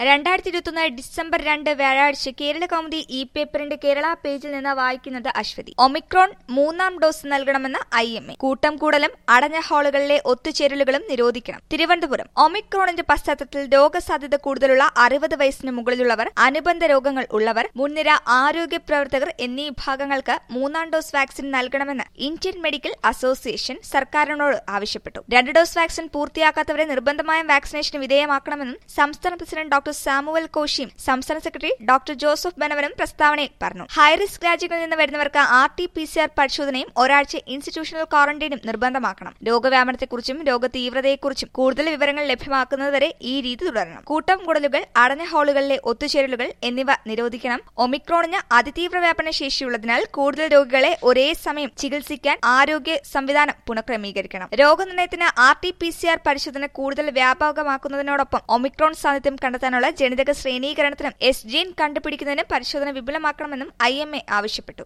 രണ്ടായിരത്തി ഇരുപത്തൊന്ന് ഡിസംബർ രണ്ട് വ്യാഴാഴ്ച കേരള കൗമുദി ഇ പേപ്പറിന്റെ കേരള പേജിൽ നിന്ന് വായിക്കുന്നത് അശ്വതി ഒമിക്രോൺ മൂന്നാം ഡോസ് നൽകണമെന്ന് ഐ എം എ കൂട്ടം കൂടലും അടഞ്ഞ ഹാളുകളിലെ ഒത്തുചേരലുകളും നിരോധിക്കണം തിരുവനന്തപുരം ഒമിക്രോണിന്റെ പശ്ചാത്തലത്തിൽ രോഗസാധ്യത കൂടുതലുള്ള അറുപത് വയസ്സിന് മുകളിലുള്ളവർ അനുബന്ധ രോഗങ്ങൾ ഉള്ളവർ മുൻനിര ആരോഗ്യ പ്രവർത്തകർ എന്നീ വിഭാഗങ്ങൾക്ക് മൂന്നാം ഡോസ് വാക്സിൻ നൽകണമെന്ന് ഇന്ത്യൻ മെഡിക്കൽ അസോസിയേഷൻ സർക്കാരിനോട് ആവശ്യപ്പെട്ടു രണ്ട് ഡോസ് വാക്സിൻ പൂർത്തിയാക്കാത്തവരെ നിർബന്ധമായും വാക്സിനേഷന് വിധേയമാക്കണമെന്നും സംസ്ഥാന പ്രസിഡന്റ് ഡോക്ടർ സാമുവൽ കോശിയും സംസ്ഥാന സെക്രട്ടറി ഡോക്ടർ ജോസഫ് ബനവനും പ്രസ്താവനയിൽ പറഞ്ഞു ഹൈറിസ്ക് രാജ്യങ്ങളിൽ നിന്ന് വരുന്നവർക്ക് R T P C R പരിശോധനയും ഒരാഴ്ച ഇൻസ്റ്റിറ്റ്യൂഷണൽ ക്വാറന്റൈനും നിർബന്ധമാക്കണം രോഗവ്യാപനത്തെക്കുറിച്ചും രോഗതീവ്രതയെക്കുറിച്ചും കൂടുതൽ വിവരങ്ങൾ ലഭ്യമാക്കുന്നതുവരെ ഈ രീതി തുടരണം കൂട്ടം കൂടലുകൾ അടഞ്ഞ ഹാളുകളിലെ ഒത്തുചേരലുകൾ എന്നിവ നിരോധിക്കണം ഒമിക്രോണിന് അതിതീവ്ര വ്യാപന ശേഷിയുള്ളതിനാൽ കൂടുതൽ രോഗികളെ ഒരേ സമയം ചികിത്സിക്കാൻ ആരോഗ്യ സംവിധാനം പുനഃക്രമീകരിക്കണം രോഗനിർണയത്തിന് R T P C R പരിശോധന കൂടുതൽ വ്യാപകമാക്കുന്നതിനോടൊപ്പം ഒമിക്രോൺ സാന്നിധ്യം കണ്ടെത്താനുള്ള ജനിതക ശ്രേണീകരണത്തിനും എസ് ജീൻ കണ്ടുപിടിക്കുന്നതിനും പരിശോധന വിപുലമാക്കണമെന്നും ഐ ആവശ്യപ്പെട്ടു